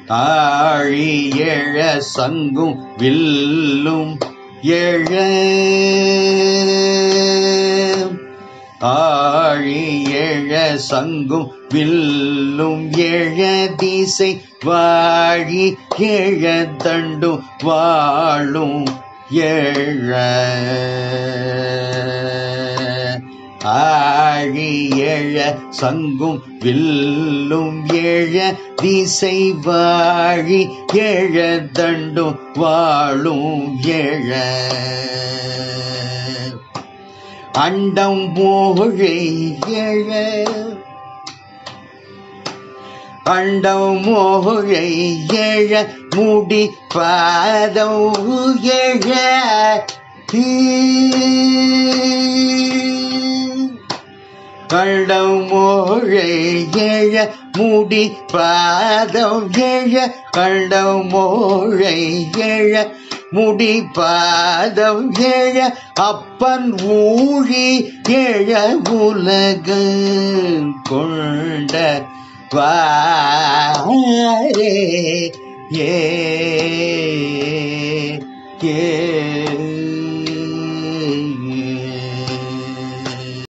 ஆழி எழ சங்கும் வில்லும் எழ ஆழி எழ சங்கும் வில்லும் எழ திசை வாழி எழ தண்டும் வாழும் எழ ஆழி எழ சங்கும் வில்லும் எழ திசை வாழி எழ தண்டும் வாழும் எழ அண்டம் மோழை எழ அண்டம் மோழை எழ முடி பாதம் எழ கண்டம் மோழை எழ முடி பாதம் எழ கண்டம் மோழை எழ முடி பாதம் எழ அப்பன் ஊழி எழ உலக கொண்ட வாரே ஏ ஏ